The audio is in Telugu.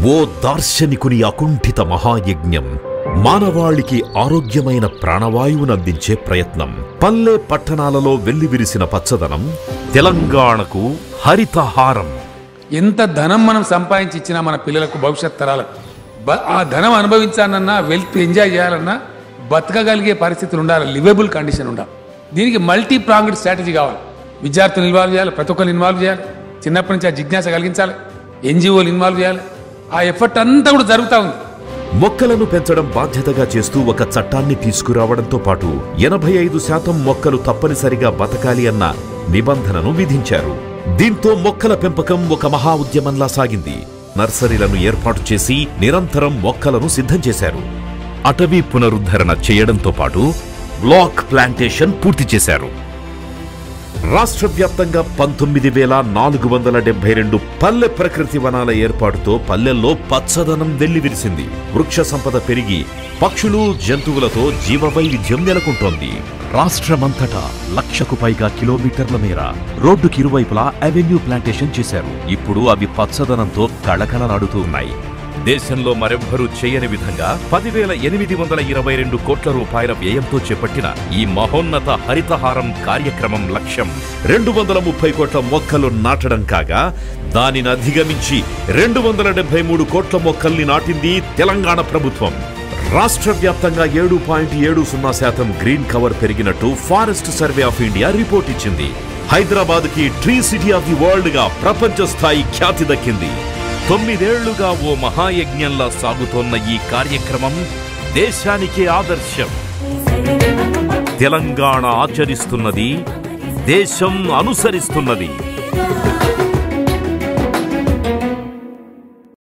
ఓ దార్శనికుని అకుంఠిత మహాయజ్ఞం మానవాళికి ఆరోగ్యమైన ప్రాణవాయువునందించే ప్రయత్నం పల్లె పట్టణాలలో వెల్లివిరిసిన పచ్చదనం తెలంగాణకు హరితహారం ఎంత ధనం మనం సంపాదించి ఇచ్చినా మన పిల్లలకు భవిష్యత్ తరాలకు బ- ఆ ధనం అనుభవించాలన్నా వెల్త్ ఎంజాయ్ చేయాలన్నా బతకగలిగే పరిస్థితులు ఉండాలి లివబుల్ కండిషన్ ఉండాలి దీనికి మల్టీ ప్రాంగ్డ్ స్ట్రాటజీ కావాలి విద్యార్థులు ఇన్వాల్వ్ చేయాలి ప్రతి ఒక్కరు ఇన్వాల్వ్ చేయాలి చిన్నప్పటి నుంచి ఆ జిజ్ఞాస కలిగించాలి ఎన్జిఓలు ఇన్వాల్వ్ చేయాలి ఆ ఎఫర్ట్ అంతా కూడా జరుగుతూ ఉంది మొక్కలను పెంచడం బాధ్యతగా చేస్తూ ఒక చట్టాన్ని తీసుకురావడంతో పాటు ఎనభై ఐదు శాతం మొక్కలు తప్పనిసరిగా బతకాలి అన్న నిబంధనను విధించారు దీంతో మొక్కల పెంపకం ఒక మహా ఉద్యమంలా సాగింది నర్సరీలను ఏర్పాటు చేసి నిరంతరం మొక్కలను సిద్ధం చేశారు అటవీ పునరుద్ధరణ చేయడంతో పాటు బ్లాక్ ప్లాంటేషన్ పూర్తి చేశారు రాష్ట్ర వ్యాప్తంగా పంతొమ్మిది వేల నాలుగు వందల డెబ్బై రెండు పల్లె ప్రకృతి వనాల ఏర్పాటుతో పల్లెల్లో పచ్చదనం వెల్లివిరిసింది వృక్ష సంపద పెరిగి పక్షులు జంతువులతో జీవ వైవిధ్యం నెలకొంటోంది రాష్ట్రమంతటా లక్షకు పైగా కిలోమీటర్ల మేర రోడ్డుకి ఇరువైపులా అవెన్యూ ప్లాంటేషన్ చేశారు ఇప్పుడు అవి పచ్చదనంతో కళకళలాడుతూ ఉన్నాయి దేశంలో మరెవ్వరూ చేయని విధంగా పదివేల ఎనిమిది వందల ఇరవై రెండు కోట్ల రూపాయల వ్యయంతో చేపట్టిన ఈ మహోన్నత హరితహారం కార్యక్రమం లక్ష్యం రెండు వందల ముప్పై కోట్ల మొక్కలు నాటడం కాగా దానిని అధిగమించి రెండు వందల డెబ్బై మూడు కోట్ల మొక్కల్ని నాటింది తెలంగాణ ప్రభుత్వం రాష్ట్ర వ్యాప్తంగా ఏడు పాయింట్ ఏడు సున్నా శాతం గ్రీన్ కవర్ పెరిగినట్టు forest survey of India report ఇచ్చింది హైదరాబాద్ కి tree city of the world గా ప్రపంచ స్థాయి ఖ్యాతి దక్కింది తొమ్మిదేళ్లుగా ఓ మహాయజ్ఞంలా సాగుతోన్న ఈ కార్యక్రమం దేశానికే ఆదర్శం తెలంగాణ ఆచరిస్తున్నది దేశం అనుసరిస్తున్నది